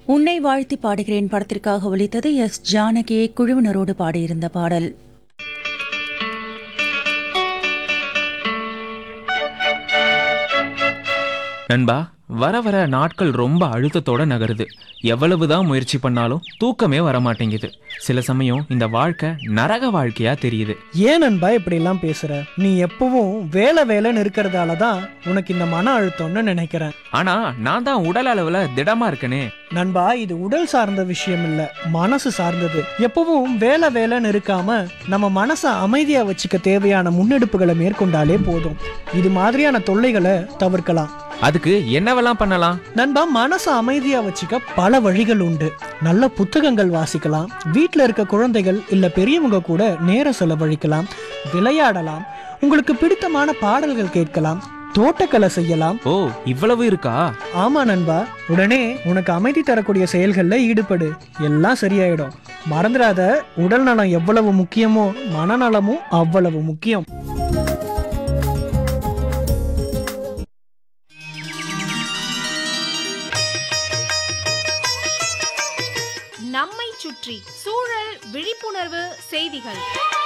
உன்னை வாழ்த்தி பாடுகிறேன் படத்திற்காக ஒலித்தது எஸ் ஜானகியை குழுவினரோடு பாடியிருந்த பாடல் நண்பா வர வர நாட்கள் ரொம்ப அழுத்தத்தோட நகருது எவ்வளவுதான் முயற்சி பண்ணாலும் தூக்கமே வர மாட்டேங்குது சில சமயம் இந்த வாழ்க்கை நரக வாழ்க்கையா தெரியுது ஏன் நண்பா இப்படி எல்லாம் பேசுற நீ எப்பவும் வேலை வேலைன்னு இருக்கிறதால தான் உனக்கு இந்த மன அழுத்தம்னு நினைக்கிறேன் ஆனா நான் தான் உடல் அளவுல திடமா இருக்கனே நண்பா இது உடல் சார்ந்த விஷயம் இல்ல மனசு சார்ந்தது எப்பவும் வேலை வேலைன்னு இருக்காம நம்ம மனசை அமைதியா வச்சுக்க தேவையான முன்னெடுப்புகளை மேற்கொண்டாலே போதும் இது மாதிரியான தொல்லைகளை தவிர்க்கலாம் அதுக்கு என்னவெல்லாம் பண்ணலாம் நண்பா மனசை அமைதியா வச்சுக்க பல வழிகள் உண்டு நல்ல புத்தகங்கள் வாசிக்கலாம் வீட்டில் இருக்க குழந்தைகள் இல்ல பெரியவங்க கூட நேரம் செலவழிக்கலாம் விளையாடலாம் உங்களுக்கு பிடித்தமான பாடல்கள் கேட்கலாம் தோட்டக்கலை செய்யலாம் ஓ இவ்வளவு இருக்கா ஆமா நண்பா உடனே உனக்கு அமைதி தரக்கூடிய செயல்களில் ஈடுபடு எல்லாம் சரியாயிடும் மறந்துடாத உடல் நலம் எவ்வளவு முக்கியமோ மனநலமும் அவ்வளவு முக்கியம் நம்மை சுற்றி சூழல் விழிப்புணர்வு செய்திகள்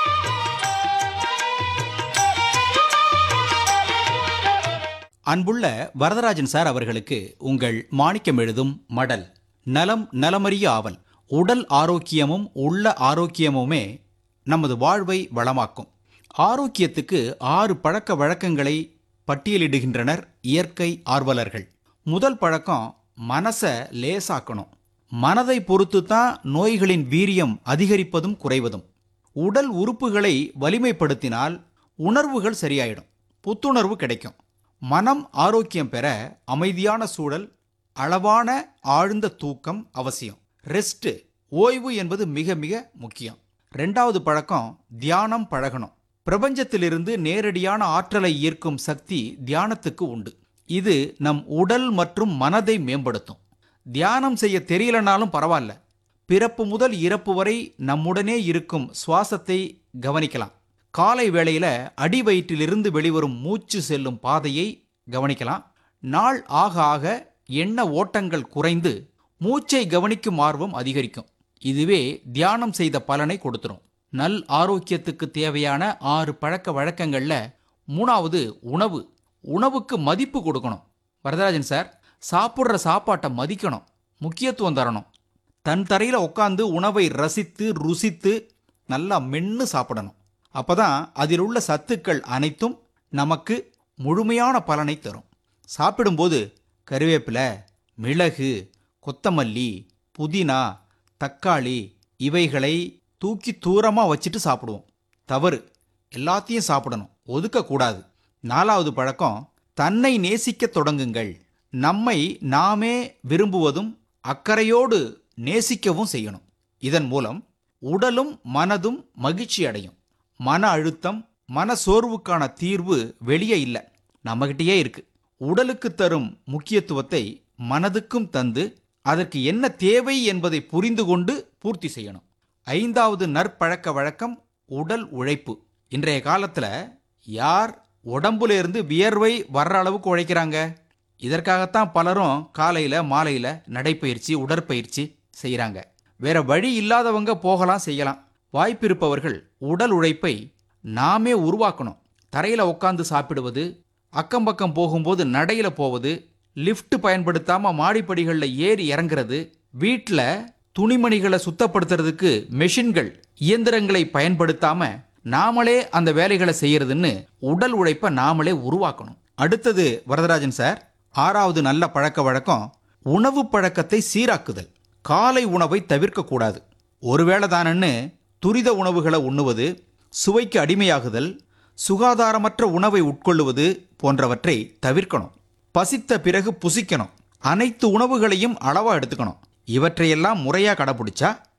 அன்புள்ள வரதராஜன் சார் அவர்களுக்கு உங்கள் மாணிக்கம் எழுதும் மடல் நலம் நலமறிய ஆவல் உடல் ஆரோக்கியமும் உள்ள ஆரோக்கியமுமே நமது வாழ்வை வளமாக்கும் ஆரோக்கியத்துக்கு ஆறு பழக்க வழக்கங்களை பட்டியலிடுகின்றனர் இயற்கை ஆர்வலர்கள் முதல் பழக்கம் மனசை லேசாக்கணும் மனதை பொறுத்து தான் நோய்களின் வீரியம் அதிகரிப்பதும் குறைவதும் உடல் உறுப்புகளை வலிமைப்படுத்தினால் உணர்வுகள் சரியாயிடும் புத்துணர்வு கிடைக்கும் மனம் ஆரோக்கியம் பெற அமைதியான சூழல் அளவான ஆழ்ந்த தூக்கம் அவசியம் ரெஸ்ட் ஓய்வு என்பது மிக மிக முக்கியம் ரெண்டாவது பழக்கம் தியானம் பழகணும் பிரபஞ்சத்திலிருந்து நேரடியான ஆற்றலை ஈர்க்கும் சக்தி தியானத்துக்கு உண்டு இது நம் உடல் மற்றும் மனதை மேம்படுத்தும் தியானம் செய்ய தெரியலனாலும் பரவாயில்ல பிறப்பு முதல் இறப்பு வரை நம்முடனே இருக்கும் சுவாசத்தை கவனிக்கலாம் காலை வேளையில அடி வயிற்றிலிருந்து வெளிவரும் மூச்சு செல்லும் பாதையை கவனிக்கலாம் நாள் ஆக ஆக எண்ண ஓட்டங்கள் குறைந்து மூச்சை கவனிக்கும் ஆர்வம் அதிகரிக்கும் இதுவே தியானம் செய்த பலனை கொடுத்துரும் நல் ஆரோக்கியத்துக்கு தேவையான ஆறு பழக்க வழக்கங்கள்ல மூணாவது உணவு உணவுக்கு மதிப்பு கொடுக்கணும் வரதராஜன் சார் சாப்பிட்ற சாப்பாட்டை மதிக்கணும் முக்கியத்துவம் தரணும் தன் தரையில் உட்காந்து உணவை ரசித்து ருசித்து நல்லா மென்று சாப்பிடணும் அப்பதான் அதில் உள்ள சத்துக்கள் அனைத்தும் நமக்கு முழுமையான பலனை தரும் சாப்பிடும்போது கருவேப்பிலை மிளகு கொத்தமல்லி புதினா தக்காளி இவைகளை தூக்கி தூரமாக வச்சுட்டு சாப்பிடுவோம் தவறு எல்லாத்தையும் சாப்பிடணும் ஒதுக்கக்கூடாது நாலாவது பழக்கம் தன்னை நேசிக்கத் தொடங்குங்கள் நம்மை நாமே விரும்புவதும் அக்கறையோடு நேசிக்கவும் செய்யணும் இதன் மூலம் உடலும் மனதும் மகிழ்ச்சி அடையும் மன அழுத்தம் மன சோர்வுக்கான தீர்வு வெளியே இல்லை நம்மகிட்டயே இருக்கு உடலுக்கு தரும் முக்கியத்துவத்தை மனதுக்கும் தந்து அதற்கு என்ன தேவை என்பதை புரிந்து கொண்டு பூர்த்தி செய்யணும் ஐந்தாவது நற்பழக்க வழக்கம் உடல் உழைப்பு இன்றைய காலத்துல யார் உடம்புல இருந்து வியர்வை வர்ற அளவுக்கு உழைக்கிறாங்க இதற்காகத்தான் பலரும் காலையில மாலையில நடைப்பயிற்சி உடற்பயிற்சி செய்கிறாங்க வேற வழி இல்லாதவங்க போகலாம் செய்யலாம் வாய்ப்பிருப்பவர்கள் உடல் உழைப்பை நாமே உருவாக்கணும் தரையில உட்காந்து சாப்பிடுவது அக்கம் பக்கம் போகும்போது நடையில போவது லிஃப்ட் பயன்படுத்தாம மாடிப்படிகளில் ஏறி இறங்குறது வீட்டில் துணிமணிகளை சுத்தப்படுத்துறதுக்கு மெஷின்கள் இயந்திரங்களை பயன்படுத்தாம நாமளே அந்த வேலைகளை செய்யறதுன்னு உடல் உழைப்பை நாமளே உருவாக்கணும் அடுத்தது வரதராஜன் சார் ஆறாவது நல்ல பழக்க வழக்கம் உணவு பழக்கத்தை சீராக்குதல் காலை உணவை தவிர்க்கக்கூடாது ஒருவேளை தானன்னு துரித உணவுகளை உண்ணுவது சுவைக்கு அடிமையாகுதல் சுகாதாரமற்ற உணவை உட்கொள்ளுவது போன்றவற்றை தவிர்க்கணும் பசித்த பிறகு புசிக்கணும் அனைத்து உணவுகளையும் அளவா எடுத்துக்கணும் இவற்றையெல்லாம் முறையா கடைபிடிச்சா